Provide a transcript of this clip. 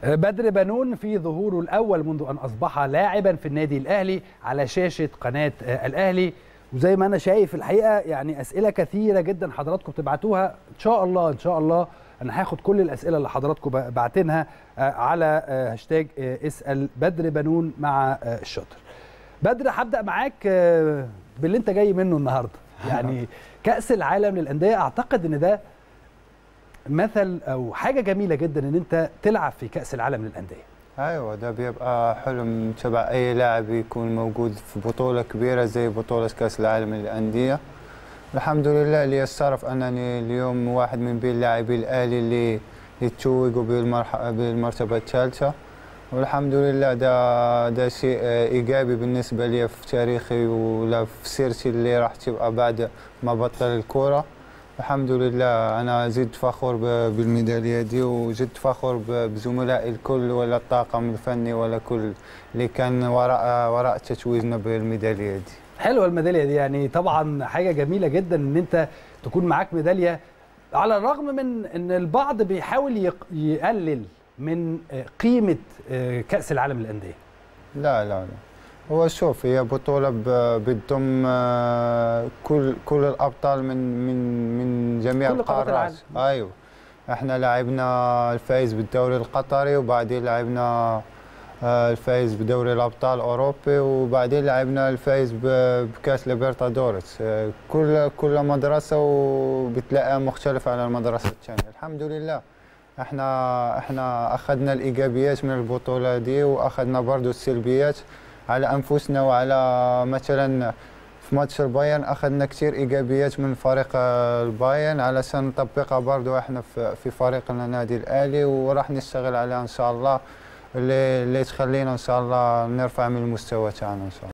بدر بنون في ظهوره الاول منذ ان اصبح لاعبا في النادي الاهلي على شاشه قناه الاهلي وزي ما انا شايف الحقيقه يعني اسئله كثيره جدا حضراتكم بتبعتوها ان شاء الله ان شاء الله انا هاخد كل الاسئله اللي حضراتكم باعتينها على هاشتاج اسال بدر بنون مع الشاطر بدر هبدا معاك باللي انت جاي منه النهارده يعني كاس العالم للانديه اعتقد ان ده مثل او حاجه جميله جدا ان انت تلعب في كاس العالم للانديه ايوه ده بيبقى حلم تبع اي لاعب يكون موجود في بطوله كبيره زي بطوله كاس العالم للانديه الحمد لله لي الشرف انني اليوم واحد من بين لاعبي الاهلي اللي يتوجوا بالمرتبه الثالثه والحمد لله ده ده شيء ايجابي بالنسبه لي في تاريخي ولا في سيرتي اللي راح تبقى بعد ما بطل الكوره الحمد لله انا زدت فخور بالميداليه دي وزدت فخور بزملائي الكل ولا الطاقم الفني ولا كل اللي كان وراء وراء تتويجنا بالميداليه دي حلوه الميداليه دي يعني طبعا حاجه جميله جدا ان انت تكون معاك ميداليه على الرغم من ان البعض بيحاول يقلل من قيمه كاس العالم للانديه لا لا لا هو شوف هي بطولة بتضم كل كل الأبطال من من من جميع كل القارات أيوه احنا لعبنا الفايز بالدوري القطري وبعدين لعبنا الفايز بدوري الأبطال الأوروبي وبعدين لعبنا الفايز بكأس ليبرتادوريس كل كل مدرسة وبتلاقيها مختلفة عن المدرسة الثانية الحمد لله احنا احنا أخذنا الإيجابيات من البطولة دي وأخذنا برضو السلبيات على انفسنا وعلى مثلا في ماتش البايرن اخذنا كثير ايجابيات من فريق البايرن علشان نطبقها برضو احنا في فريقنا النادي الاهلي وراح نشتغل عليها ان شاء الله اللي اللي تخلينا ان شاء الله نرفع من المستوى تاعنا ان شاء الله